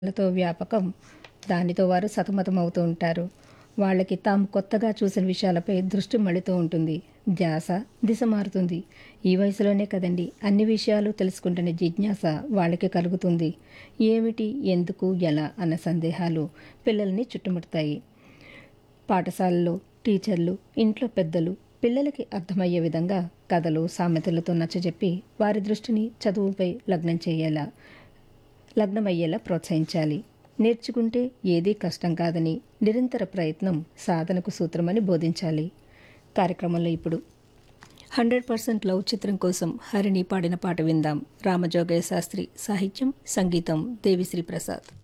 లతో వ్యాపకం దానితో వారు సతమతమవుతూ ఉంటారు వాళ్ళకి తాము కొత్తగా చూసిన విషయాలపై దృష్టి మళ్ళుతూ ఉంటుంది ధ్యాస దిశ మారుతుంది ఈ వయసులోనే కదండి అన్ని విషయాలు తెలుసుకుంటున్న జిజ్ఞాస వాళ్ళకి కలుగుతుంది ఏమిటి ఎందుకు ఎలా అన్న సందేహాలు పిల్లల్ని చుట్టుముడతాయి పాఠశాలలో టీచర్లు ఇంట్లో పెద్దలు పిల్లలకి అర్థమయ్యే విధంగా కథలు సామెతలతో నచ్చజెప్పి వారి దృష్టిని చదువుపై లగ్నం చేయేలా లగ్నమయ్యేలా ప్రోత్సహించాలి నేర్చుకుంటే ఏదీ కష్టం కాదని నిరంతర ప్రయత్నం సాధనకు సూత్రమని బోధించాలి కార్యక్రమంలో ఇప్పుడు హండ్రెడ్ పర్సెంట్ లవ్ చిత్రం కోసం హరిణి పాడిన పాట విందాం రామజోగయ్య శాస్త్రి సాహిత్యం సంగీతం దేవిశ్రీ ప్రసాద్